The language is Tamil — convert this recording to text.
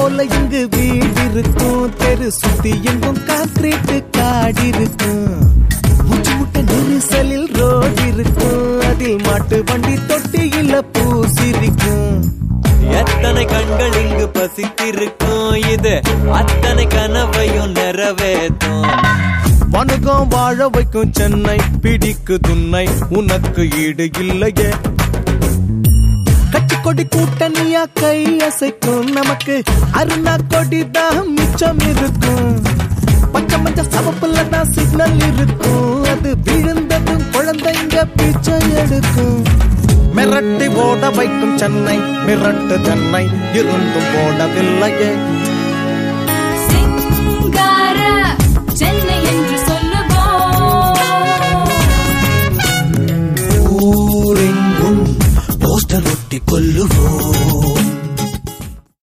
போல இங்கு வீடு இருக்கும் தெரு சுத்தி எங்கும் கான்கிரீட் காடு இருக்கும் மூச்சு முட்ட நெரிசலில் ரோடு இருக்கும் அதில் மாட்டு வண்டி தொட்டியில பூசிருக்கும் எத்தனை கண்கள் இங்கு பசித்திருக்கும் இது அத்தனை கனவையும் நிறைவேற்றும் வணுகம் வாழ வைக்கும் சென்னை பிடிக்கு துன்னை உனக்கு ஈடு இல்லையே கட்சி கொடி கூட்டணியா கை அசைக்கும் நமக்கு அருணா கொடி தான் மிச்சம் இருக்கும் பச்சை மஞ்சள் சவப்புல தான் சிக்னல் இருக்கும் அது விழுந்ததும் குழந்தைங்க பிச்சை எடுக்கும் மிரட்டி ஓட வைக்கும் சென்னை மிரட்டு சென்னை இருந்தும் ஓடவில்லையே சிங்கார சென்னை என்று சொல்லுவோம் ஊரெங்கும் போஸ்டர் ஒட்டி கொல்லுவோம்